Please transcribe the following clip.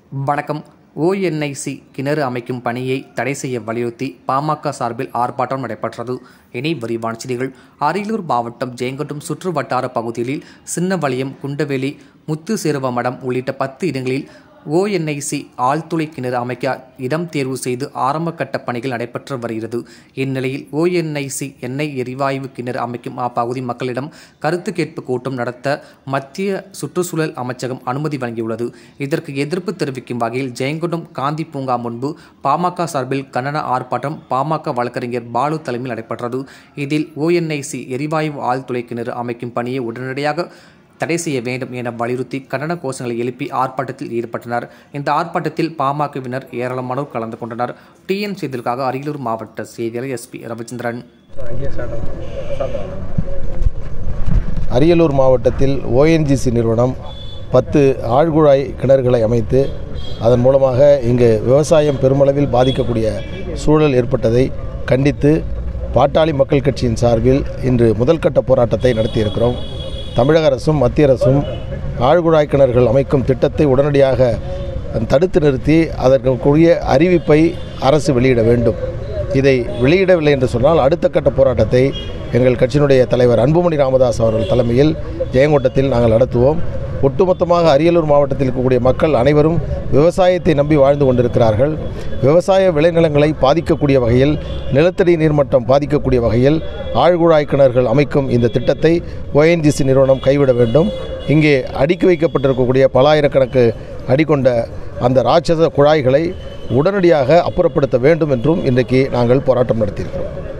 வணக்கம் ஓஎன்ஐசி கிணறு அமைக்கும் பணியை தடை செய்ய வலியுறுத்தி பாமக சார்பில் ஆர்ப்பாட்டம் நடைபெற்றது இனி விரிவான செய்திகள் அரியலூர் மாவட்டம் ஜெயங்கொண்டம் சுற்று வட்டார பகுதிகளில் சின்னவளையம் குண்டவெளி முத்துசேருவமடம் உள்ளிட்ட பத்து இடங்களில் ஓஎன்ஐசி ஆழ்துளை கிணறு அமைக்க இடம் தேர்வு செய்து ஆரம்ப கட்ட பணிகள் நடைபெற்று வருகிறது இந்நிலையில் ஓஎன்ஐசி எண்ணெய் எரிவாயு கிணறு அமைக்கும் அப்பகுதி மக்களிடம் கருத்து கேட்பு கூட்டம் நடத்த மத்திய சுற்றுச்சூழல் அமைச்சகம் அனுமதி வழங்கியுள்ளது இதற்கு எதிர்ப்பு தெரிவிக்கும் வகையில் ஜெயங்கொண்டம் காந்தி பூங்கா முன்பு பாமக சார்பில் கண்டன ஆர்ப்பாட்டம் பாமக வழக்கறிஞர் பாலு தலைமையில் நடைபெற்றது இதில் ஓஎன்ஐசி எரிவாயு ஆழ்துளை கிணறு அமைக்கும் பணியை உடனடியாக தடை செய்ய வேண்டும் என வலியுறுத்தி கண்டன கோஷங்களை எழுப்பி ஆர்ப்பாட்டத்தில் ஈடுபட்டனர் இந்த ஆர்ப்பாட்டத்தில் பாமகவினர் ஏராளமானோர் கலந்து கொண்டனர் டிஎன் செய்திகளுக்காக அரியலூர் மாவட்ட செய்தியாளர் எஸ்பி ரவிச்சந்திரன் அரியலூர் மாவட்டத்தில் ஓஎன்ஜிசி நிறுவனம் பத்து ஆழ்குழாய் கிணறுகளை அமைத்து அதன் மூலமாக இங்கு விவசாயம் பெருமளவில் பாதிக்கக்கூடிய சூழல் ஏற்பட்டதை கண்டித்து பாட்டாளி மக்கள் கட்சியின் சார்பில் இன்று முதல்கட்ட போராட்டத்தை நடத்தியிருக்கிறோம் தமிழக அரசும் மத்திய அரசும் ஆழ்குழாய் கிணறுகள் அமைக்கும் திட்டத்தை உடனடியாக தடுத்து நிறுத்தி அதற்குரிய அறிவிப்பை அரசு வெளியிட வேண்டும் இதை வெளியிடவில்லை என்று சொன்னால் அடுத்த கட்ட போராட்டத்தை எங்கள் கட்சியினுடைய தலைவர் அன்புமணி ராமதாஸ் அவர்கள் தலைமையில் ஜெயங்கொண்டத்தில் நாங்கள் நடத்துவோம் ஒட்டுமொத்தமாக அரியலூர் மாவட்டத்தில் இருக்கக்கூடிய மக்கள் அனைவரும் விவசாயத்தை நம்பி வாழ்ந்து கொண்டிருக்கிறார்கள் விவசாய விளைநிலங்களை பாதிக்கக்கூடிய வகையில் நிலத்தடி நீர்மட்டம் பாதிக்கக்கூடிய வகையில் ஆழ்குழாய் கிணறுகள் அமைக்கும் இந்த திட்டத்தை ஓஎன்ஜிசி நிறுவனம் கைவிட வேண்டும் இங்கே அடுக்கி வைக்கப்பட்டிருக்கக்கூடிய பலாயிரக்கணக்கு அடிக்கொண்ட அந்த ராட்சத குழாய்களை உடனடியாக அப்புறப்படுத்த வேண்டும் என்றும் இன்றைக்கு நாங்கள் போராட்டம் நடத்தியிருக்கிறோம்